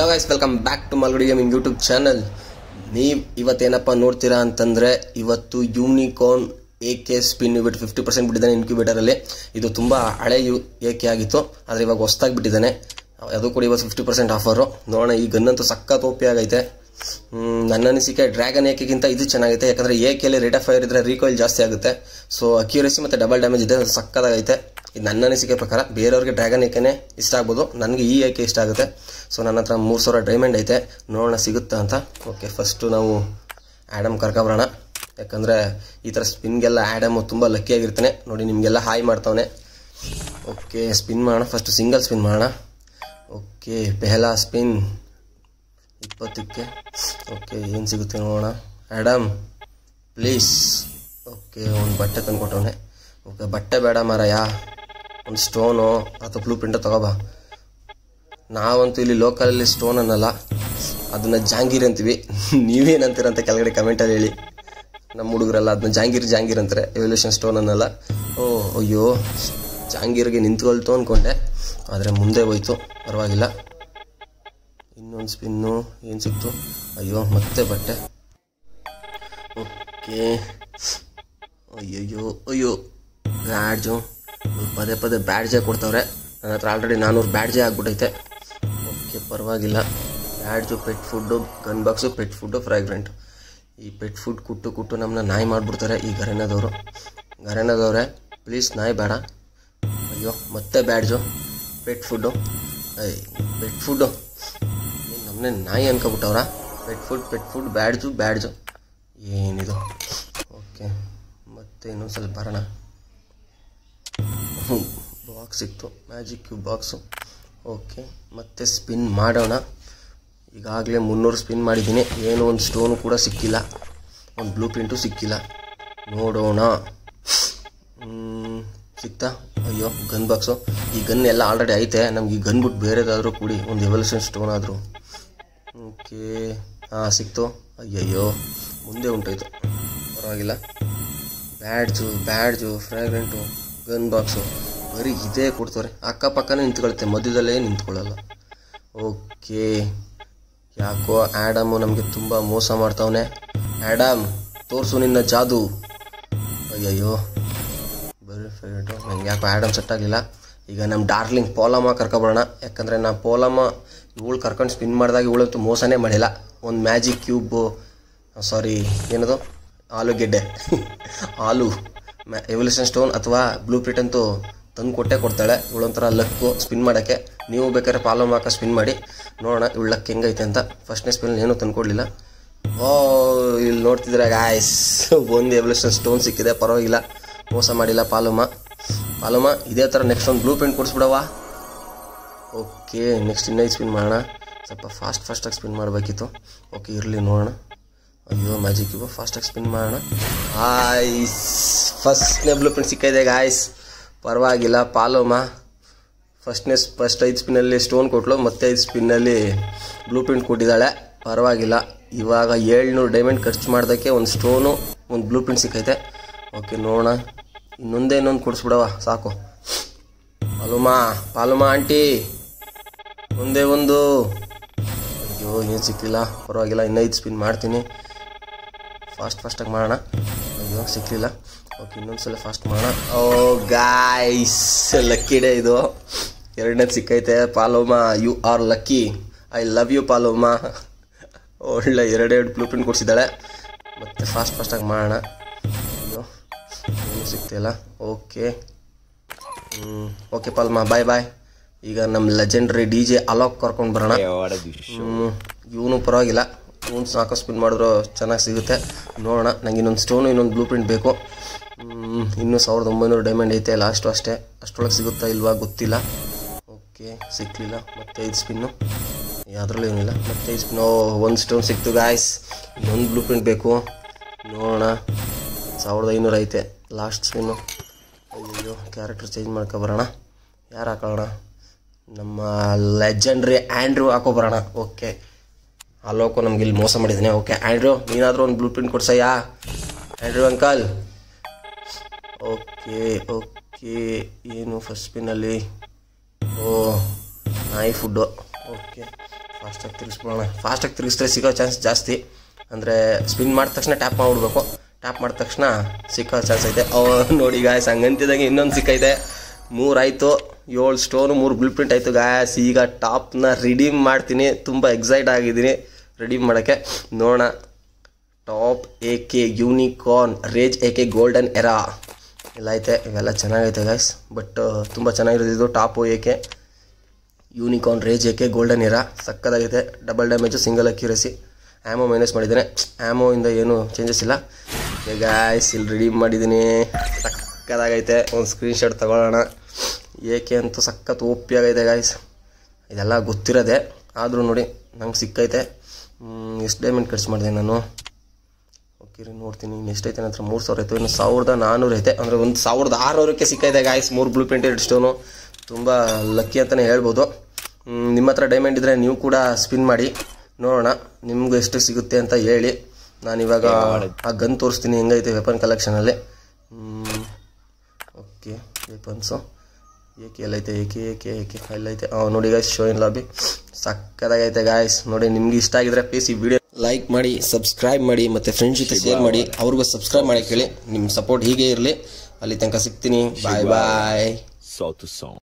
Hello guys welcome back to Malgudi gaming YouTube channel ನೀವು ಇವತ್ತೇನಪ್ಪ ನೋಡ್ತೀರಾ ಅಂತಂದರೆ ಇವತ್ತು ಯೂನಿಕಾರ್ನ್ ಎ ಕೆ ಸ್ಪಿನ್ ಬಿಟ್ಟು ಫಿಫ್ಟಿ ಪರ್ಸೆಂಟ್ ಬಿಟ್ಟಿದ್ದಾನೆ ಇನ್ಕ್ಯುಬೇಟರಲ್ಲಿ ಇದು ತುಂಬ ಹಳೆ ಯು ಎ ಕೆ ಆಗಿತ್ತು ಆದರೆ ಇವಾಗ ಹೊಸ್ದಾಗಿ ಬಿಟ್ಟಿದ್ದಾನೆ ಅದು ಕೂಡ ಇವತ್ತು ಫಿಫ್ಟಿ ಪರ್ಸೆಂಟ್ ಆಫರು ನೋಡೋಣ ಈ ಗನ್ನಂತೂ ಸಖತ್ ಓಪಿ ಆಗೈತೆ ಹ್ಮ್, ನನ್ನ ಅನಿಸಿಕೆ ಡ್ರ್ಯಾಗನ್ ಏಕೆಗಿಂತ ಇದು ಚೆನ್ನಾಗೈತೆ ಯಾಕಂದರೆ ಎ ಕೆಲಿ ರೇಟ್ ಆಫ್ ಫೈರ್ ಇದ್ರೆ ರೀಕಾಯಿಲ್ ಜಾಸ್ತಿ ಆಗುತ್ತೆ ಸೊ ಅಕ್ಯೂರಸಿ ಮತ್ತು ಡಬಲ್ ಡ್ಯಾಮೇಜ್ ಇದೆ ಅದು ಸಕ್ಕದಾಗೈತೆ ಇದು ನನ್ನ ಅನಿಸಿಕೆ ಪ್ರಕಾರ ಬೇರೆಯವ್ರಿಗೆ ಡ್ರ್ಯಾಗನ್ ಏಕೆನೇ ಇಷ್ಟ ಆಗ್ಬೋದು ನನಗೆ ಈ ಏಕೆ ಇಷ್ಟ ಆಗುತ್ತೆ ಸೊ ನನ್ನ ಹತ್ರ ಮೂರು ಸಾವಿರ ಡೈಮಂಡ್ ಐತೆ ನೋಡೋಣ ಸಿಗುತ್ತಾ ಅಂತ ಓಕೆ ಫಸ್ಟು ನಾವು ಆ್ಯಡಮ್ ಕರ್ಕೊಬರೋಣ ಯಾಕಂದರೆ ಈ ಥರ ಸ್ಪಿನ್ಗೆಲ್ಲ ಆ್ಯಡಮ್ ತುಂಬ ಲಕ್ಕಿಯಾಗಿರ್ತಾನೆ ನೋಡಿ ನಿಮಗೆಲ್ಲ ಹಾಯ್ ಮಾಡ್ತಾವನೆ ಓಕೆ ಸ್ಪಿನ್ ಮಾಡೋಣ ಫಸ್ಟ್ ಸಿಂಗಲ್ ಸ್ಪಿನ್ ಮಾಡೋಣ ಓಕೆ ಪೆಹಲಾ ಸ್ಪಿನ್ ಇಪ್ಪತ್ತಕ್ಕೆ ಓಕೆ ಏನು ಸಿಗುತ್ತೆ ನೋಡೋಣ ಆ್ಯಡಮ್ ಪ್ಲೀಸ್ ಓಕೆ ಒಂದು ಬಟ್ಟೆ ತಂದ್ಕೊಟ್ಟವನೆ ಓಕೆ ಬಟ್ಟೆ ಬೇಡ ಮಾರಾಯ ಒಂದು ಸ್ಟೋನು ಅಥವಾ ಬ್ಲೂ ಪ್ರಿಂಟು ತಗೋಬಾ ನಾವಂತೂ ಇಲ್ಲಿ ಲೋಕಲಲ್ಲಿ ಸ್ಟೋನ್ ಅನ್ನಲ್ಲ ಅದನ್ನ ಜಾಂಗೀರ್ ಅಂತೀವಿ ನೀವೇನಂತೀರ ಅಂತ ಕೆಳಗಡೆ ಕಮೆಂಟಲ್ಲಿ ಹೇಳಿ ನಮ್ಮ ಹುಡುಗರೆಲ್ಲ ಅದನ್ನ ಜಾಂಗೀರ್ ಜಾಂಗೀರ್ ಅಂತಾರೆ ಎವಲ್ಯೂಷನ್ ಸ್ಟೋನ್ ಅನ್ನಲ್ಲ ಓ ಅಯ್ಯೋ ಜಾಂಗೀರ್ಗೆ ನಿಂತ್ಕೊಳ್ತು ಅಂದ್ಕೊಂಡೆ ಆದರೆ ಮುಂದೆ ಹೋಯ್ತು ಪರವಾಗಿಲ್ಲ ಇನ್ನೊಂದು ಸ್ಪಿನ್ನು ಏನು ಸಿಕ್ತು ಅಯ್ಯೋ ಮತ್ತೆ ಬಟ್ಟೆ ಓಕೆ ಅಯ್ಯಯ್ಯೋ ಅಯ್ಯೋ ಬ್ಯಾಡ್ಜು ಇವ್ರು ಪದೇ ಪದೇ ಬ್ಯಾಡ್ಜೇ ಕೊಡ್ತಾವ್ರೆ ನನ್ನ ಹತ್ರ ಆಲ್ರೆಡಿ ನಾನ್ನೂರು ಬ್ಯಾಡ್ಜೇ ಆಗ್ಬಿಟ್ಟೈತೆ ಓಕೆ ಪರವಾಗಿಲ್ಲ badge pet food gun box pet food fragrant ಈ ಪೆಟ್ ಫುಡ್ ಕುಟ್ಟು ಕುಟ್ಟು ನಮ್ಮನ್ನ ನಾಯಿ ಮಾಡಿಬಿಡ್ತಾರೆ ಈ ಗರೆನದವರು ಗರೆನದವ್ರೆ ಪ್ಲೀಸ್ ನಾಯಿ ಬೇಡ ಅಯ್ಯೋ ಮತ್ತೆ ಬ್ಯಾಡ್ಜು ಪೆಟ್ ಫುಡ್ಡು ಐ ಪೆಟ್ ಫುಡ್ಡು ನಮ್ಮನೆ ನಾಯಿ ಅನ್ಕೊಬಿಟ್ಟವ್ರ pet food pet food badge badge ಏನಿದು ಓಕೆ ಮತ್ತೆ ಇನ್ನೊಂದು ಸ್ವಲ್ಪ ಬರೋಣ ಬಾಕ್ಸ್ ಸಿಕ್ತು ಮ್ಯಾಜಿಕ್ ಕ್ಯೂಬ್ ಬಾಕ್ಸು ಓಕೆ ಮತ್ತೆ ಸ್ಪಿನ್ ಮಾಡೋಣ ಈಗಾಗಲೇ ಮುನ್ನೂರು ಸ್ಪಿನ್ ಮಾಡಿದ್ದೀನಿ ಏನೂ ಒಂದು ಸ್ಟೋನು ಕೂಡ ಸಿಕ್ಕಿಲ್ಲ ಒಂದು ಬ್ಲೂ ಪ್ರಿಂಟು ಸಿಕ್ಕಿಲ್ಲ ನೋಡೋಣ ಹ್ಮ್, ಸಿಕ್ತಾ ಅಯ್ಯೋ ಗನ್ ಬಾಕ್ಸು ಈ ಗನ್ ಎಲ್ಲ ಆಲ್ರೆಡಿ ಐತೆ ನಮ್ಗೆ ಈ ಗನ್ ಬಿಟ್ಟು ಬೇರೆದಾದರೂ ಕೂಡಿ ಒಂದು ಎವಲ್ಯೂಷನ್ ಸ್ಟೋನ್ ಆದರೂ ಓಕೆ ಹಾಂ ಸಿಕ್ತು ಅಯ್ಯಯ್ಯೋ ಮುಂದೆ ಉಂಟಾಯ್ತು ಪರವಾಗಿಲ್ಲ badge badge fragrant gun box ಬರೀ ಇದೇ ಕೊಡ್ತಾರೆ ಅಕ್ಕಪಕ್ಕನೇ ನಿಂತ್ಕೊಳುತ್ತೆ ಮಧ್ಯದಲ್ಲೇ ನಿಂತ್ಕೊಳ್ಳಲ್ಲ ಓಕೆ ಯಾಕೋ ಆ್ಯಡಮು ನಮಗೆ ತುಂಬ ಮೋಸ ಮಾಡ್ತಾವನೆ ಆ್ಯಡಮ್ ತೋರಿಸು ನಿನ್ನ ಜಾದು ಅಯ್ಯಯ್ಯೋ ಬರೀ ಫೇವ್ರೇಟು ನಂಗೆ ಯಾಕೋ ಆ್ಯಡಮ್ ಸೆಟ್ ಆಗಲಿಲ್ಲ ಈಗ ನಮ್ಮ ಡಾರ್ಲಿಂಗ್ ಪೋಲಮ್ಮ ಕರ್ಕೊಬರೋಣ ಯಾಕಂದರೆ ನಾ ಪೋಲಮ್ಮ ಇವಳು ಕರ್ಕೊಂಡು ಸ್ಪಿನ್ ಮಾಡಿದಾಗ ಇವಳಂತೂ ಮೋಸನೇ ಮಾಡಿಲ್ಲ ಒಂದು ಮ್ಯಾಜಿಕ್ ಕ್ಯೂಬು ಸಾರಿ ಏನದು ಆಲೂಗೆಡ್ಡೆ ಆಲು ಮ್ಯಾ ಎವಲ್ಯೂಷನ್ ಸ್ಟೋನ್ ಅಥವಾ ಬ್ಲೂ ಪ್ರಿಂಟ್ ಅಂತೂ ತಂದು ಕೊಟ್ಟೇ ಕೊಡ್ತಾಳೆ ಇವಳೊಂಥರ ಲಕ್ಕು ಸ್ಪಿನ್ ಮಾಡೋಕ್ಕೆ ನೀವು ಬೇಕಾದ್ರೆ ಪಾಲಮ್ ಹಾಕ ಸ್ಪಿನ್ ಮಾಡಿ ನೋಡೋಣ ಇವಳು ಲಕ್ ಹೆಂಗೈತೆ ಅಂತ ಫಸ್ಟ್ನೇ ಸ್ಪಿನ್ ಏನೂ ತಂದ್ಕೊಡ್ಲಿಲ್ಲ ಓ ಇಲ್ಲಿ ನೋಡ್ತಿದ್ರೆ ಗಾಯ್ಸ್ ಒಂದು ಎವಲ್ಯೂಷನ್ ಸ್ಟೋನ್ ಸಿಕ್ಕಿದೆ ಪರವಾಗಿಲ್ಲ ಮೋಸ ಮಾಡಿಲ್ಲ ಪಾಲುಮ ಪಾಲುಮ ಇದೇ ಥರ ನೆಕ್ಸ್ಟ್ ಒಂದು ಬ್ಲೂ ಪ್ರಿಂಟ್ ಕೊಡಿಸ್ಬಿಡವಾ ಓಕೆ ನೆಕ್ಸ್ಟ್ ಇನ್ನೈದು ಸ್ಪಿನ್ ಮಾಡೋಣ ಸ್ವಲ್ಪ ಫಾಸ್ಟ್ ಫಾಸ್ಟಾಗಿ ಸ್ಪಿನ್ ಮಾಡಬೇಕಿತ್ತು ಓಕೆ ಇರಲಿ ನೋಡೋಣ ಅಯ್ಯೋ ಮ್ಯಾಜಿಕ್ ಇವು ಫಾಸ್ಟಾಗಿ ಸ್ಪಿನ್ ಮಾಡೋಣ ಆಯ್ಸ್ ಫಸ್ಟ್ನೇ ಬ್ಲೂ ಪ್ರಿಂಟ್ ಸಿಕ್ಕಿದೆ ಗಾಯ್ಸ್ ಪರವಾಗಿಲ್ಲ ಪಾಲೋಮ ಫಸ್ಟ್ನೇ ಫಸ್ಟ್ ಐದು ಸ್ಪಿನ್ನಲ್ಲಿ ಸ್ಟೋನ್ ಕೊಟ್ಲು ಮತ್ತೆ ಐದು ಸ್ಪಿನ್ನಲ್ಲಿ ಬ್ಲೂ ಪ್ರಿಂಟ್ ಕೊಟ್ಟಿದ್ದಾಳೆ ಪರವಾಗಿಲ್ಲ ಇವಾಗ ಏಳ್ನೂರು ಡೈಮಂಡ್ ಖರ್ಚು ಮಾಡೋದಕ್ಕೆ ಒಂದು ಸ್ಟೋನು ಒಂದು ಬ್ಲೂ ಪ್ರಿಂಟ್ ಸಿಕ್ಕೈತೆ ಓಕೆ ನೋಡೋಣ ಇನ್ನೊಂದೇ ಇನ್ನೊಂದು ಕೊಡಿಸ್ಬಿಡವ ಸಾಕು ಪಾಲುಮಾ ಪಾಲುಮಾ ಆಂಟಿ ಒಂದೇ ಒಂದು ಅಯ್ಯೋ ಏನು ಸಿಕ್ಕಿಲ್ಲ ಪರವಾಗಿಲ್ಲ ಇನ್ನೈದು ಸ್ಪಿನ್ ಮಾಡ್ತೀನಿ ಫಾಸ್ಟ್ ಫಾಸ್ಟಾಗಿ ಮಾಡೋಣ ಅಯ್ಯೋ ಸಿಕ್ಕಲಿಲ್ಲ ಓಕೆ ಇನ್ನೊಂದು ಸಲ ಫಾಸ್ಟ್ ಮಾಡೋಣ ಓ ಗಾಯ್ಸ್ ಲಕ್ಕಿ ಡೇ ಇದು ಎರಡನೇದು ಸಿಕ್ಕೈತೆ Paloma you are lucky I love you Paloma ಒಳ್ಳೆ ಎರಡೆರಡು ಬ್ಲೂ ಪ್ರಿಂಟ್ ಕೊಡಿಸಿದ್ದಾಳೆ ಮತ್ತೆ ಫಾಸ್ಟ್ ಫಾಸ್ಟಾಗಿ ಮಾಡೋಣ ಅಯ್ಯೋ ಏನು ಸಿಗ್ತಿಲ್ಲ ಓಕೆ ಹ್ಞೂ ಓಕೆ ಪಾಲ್ಮಾ ಬಾಯ್ ಬಾಯ್ ಈಗ ನಮ್ಮ ಲೆಜೆಂಡ್ರಿ ಡಿ ಜೆ ಅಲಾಕ್ ಕರ್ಕೊಂಡು ಬರೋಣ ಇವನು ಪರವಾಗಿಲ್ಲ ಇವನು ಸಾಕು ಸ್ಪಿನ್ ಮಾಡಿದ್ರು ಚೆನ್ನಾಗಿ ಸಿಗುತ್ತೆ ನೋಡೋಣ ನಂಗೆ ಇನ್ನೊಂದು ಸ್ಟೋನು ಇನ್ನೊಂದು ಬ್ಲೂ ಪ್ರಿಂಟ್ ಬೇಕು ಹ್ಮ್, ಇನ್ನೂ ಸಾವಿರದ ಒಂಬೈನೂರು ಡೈಮಂಡ್ ಐತೆ ಲಾಸ್ಟು ಅಷ್ಟೇ ಅಷ್ಟರೊಳಗೆ ಸಿಗುತ್ತಾ ಇಲ್ವಾ ಗೊತ್ತಿಲ್ಲ ಓಕೆ ಸಿಕ್ಕಲಿಲ್ಲ ಮತ್ತೆ ಐದು ಸ್ಪಿನ್ನು ಯಾವುದ್ರಲ್ಲೂ ಏನಿಲ್ಲ ಮತ್ತೆ ಐದು ಸ್ಪಿನ್ ಓ ಒಂದು ಸ್ಟೋನ್ ಸಿಕ್ತು ಗಾಯ್ಸ್ ಇನ್ನೊಂದು ಬ್ಲೂ ಪ್ರಿಂಟ್ ಬೇಕು ನೋಡೋಣ ಸಾವಿರದ ಐನೂರು ಐತೆ ಲಾಸ್ಟ್ ಸ್ಪಿನ್ನು ಅಯ್ಯೋ ಕ್ಯಾರೆಕ್ಟರ್ ಚೇಂಜ್ ಮಾಡ್ಕೊಬರೋಣ ಯಾರು ಹಾಕೊಳ್ಳೋಣ ನಮ್ಮ ಲೆಜೆಂಡ್ರಿ ಆ್ಯಂಡ್ರೂ ಹಾಕೋಬರೋಣ ಓಕೆ ಅಲೋಕು ನಮ್ಗೆ ಇಲ್ಲಿ ಮೋಸ ಮಾಡಿದ್ದೀನಿ ಓಕೆ ಆ್ಯಂಡ್ರೂ ನೀನಾದರೂ ಒಂದು ಬ್ಲೂ ಪ್ರಿಂಟ್ ಕೊಡ್ಸಯ್ಯ ಆ್ಯಂಡ್ರೂ ಅಂಕಲ್ ಓಕೆ ಓಕೆ ಏನು ಫಸ್ಟ್ ಸ್ಪಿನ್ನಲ್ಲಿ ಓ ನಾಯಿ ಫುಡ್ಡು ಓಕೆ ಫಾಸ್ಟ್ ಫಾಸ್ಟಾಗಿ ತಿರುಗಿಸ್ಬಿಡೋಣ ಫಾಸ್ಟಾಗಿ ತಿರುಗಿಸಿದ್ರೆ ಸಿಗೋ ಚಾನ್ಸ್ ಜಾಸ್ತಿ ಅಂದರೆ ಸ್ಪಿನ್ ಮಾಡಿದ ತಕ್ಷಣ ಟ್ಯಾಪ್ ಮಾಡಿಬಿಡ್ಬೇಕು ಟ್ಯಾಪ್ ಮಾಡಿದ ತಕ್ಷಣ ಸಿಕ್ಕೋ ಚಾನ್ಸ್ ಐತೆ ಅವ್ ನೋಡಿ ಗಾಯಸ್ ಹಂಗಂತಿದಂಗೆ ಇನ್ನೊಂದು ಸಿಕ್ಕೈತೆ ಮೂರಾಯಿತು ಏಳು ಸ್ಟೋನು ಮೂರು ಬ್ಲೂ ಪ್ರಿಂಟ್ ಆಯಿತು ಗಾಯಸ್ ಈಗ ಟಾಪ್ನ ರಿಡೀಮ್ ಮಾಡ್ತೀನಿ ತುಂಬ ಎಕ್ಸೈಟ್ ಆಗಿದ್ದೀನಿ ರಿಡೀಮ್ ಮಾಡೋಕ್ಕೆ ನೋಡೋಣ top A K unicorn rage A K golden era ಎಲ್ಲ ಐತೆ ಇವೆಲ್ಲ ಚೆನ್ನಾಗೈತೆ ಗಾಯ್ಸ್ ಬಟ್ ತುಂಬ ಚೆನ್ನಾಗಿರೋದು ಇದು ಟಾಪು ಏಕೆ ಯೂನಿಕಾರ್ನ್ ರೇಜ್ ಏಕೆ ಗೋಲ್ಡನ್ ಇರಾ ಸಕ್ಕದಾಗೈತೆ double damage single accuracy ammo minus ಮಾಡಿದ್ದೇನೆ ಆ್ಯಮೋ ಇಂದ ಏನು ಚೇಂಜಸ್ ಇಲ್ಲ ಗಾಯ್ಸ್ ಇಲ್ಲಿ ರೆಡಿ ಮಾಡಿದ್ದೀನಿ ಸಕ್ಕದಾಗೈತೆ ಒಂದು ಸ್ಕ್ರೀನ್ಶಾಟ್ ತಗೊಳ್ಳೋಣ ಏಕೆ ಅಂತೂ ಸಖತ್ ಓಪಿ ಆಗೈತೆ ಗಾಯ್ಸ್ ಇದೆಲ್ಲ ಗೊತ್ತಿರೋದೆ ಆದರೂ ನೋಡಿ ನಂಗೆ ಸಿಕ್ಕೈತೆ ಎಷ್ಟು ಡೈಮಂಡ್ ಖರ್ಚು ಮಾಡಿದೆ ನಾನು ಓಕೆ ರೀ ನೋಡ್ತೀನಿ ಇನ್ನು ಎಷ್ಟೈತೆ ನನ್ನ ಹತ್ರ ಮೂರು ಸಾವಿರ ಆಯಿತು ಇನ್ನು ಸಾವಿರದ ನಾನ್ನೂರು ಐತೆ ಅಂದರೆ ಒಂದು ಸಾವಿರದ ಆರುನೂರಕ್ಕೆ ಸಿಕ್ಕೈತೆ ಗಾಯ್ಸ್ ಮೂರು ಬ್ಲೂ ಪ್ರಿಂಟೆಡ್ ಸ್ಟೋನು ತುಂಬ ಲಕ್ಕಿ ಅಂತಲೇ ಹೇಳ್ಬೋದು ಹ್ಮ್, ನಿಮ್ಮ ಹತ್ರ ಡೈಮಂಡ್ ಇದ್ದರೆ ನೀವು ಕೂಡ ಸ್ಪಿನ್ ಮಾಡಿ ನೋಡೋಣ ನಿಮ್ಗೆ ಎಷ್ಟು ಸಿಗುತ್ತೆ ಅಂತ ಹೇಳಿ ನಾನಿವಾಗ ಆ ಗನ್ ತೋರಿಸ್ತೀನಿ ಹೆಂಗೈತೆ ವೆಪನ್ ಕಲೆಕ್ಷನಲ್ಲಿ ಓಕೆ ವೆಪನ್ಸು ಏಕೆ ಎಲ್ಲೈತೆ ಏಕೆ ಏಕೆ ಏಕೆ ಎಲ್ಲೈತೆ ಹಾಂ ನೋಡಿ ಗಾಯ್ಸ್ ಶೋ ಇನ್ ಲಾಬಿ ಸಕ್ಕದಾಗೈತೆ ಗಾಯ್ಸ್ ನೋಡಿ ನಿಮ್ಗೆ ಇಷ್ಟ ಆಗಿದ್ರೆ ಪ್ಲೀಸ್ ಈ ವಿಡಿಯೋ ಲೈಕ್ ಮಾಡಿ ಸಬ್ಸ್ಕ್ರೈಬ್ ಮಾಡಿ ಮತ್ತು ಫ್ರೆಂಡ್ಸ್ ಜೊತೆ ಶೇರ್ ಮಾಡಿ ಅವ್ರಿಗೂ ಸಬ್ಸ್ಕ್ರೈಬ್ ಮಾಡಿ ಕೇಳಿ ನಿಮ್ಮ ಸಪೋರ್ಟ್ ಹೀಗೆ ಇರಲಿ ಅಲ್ಲಿ ತನಕ ಸಿಗ್ತೀನಿ ಬಾಯ್ ಬಾಯ್ Solta o som.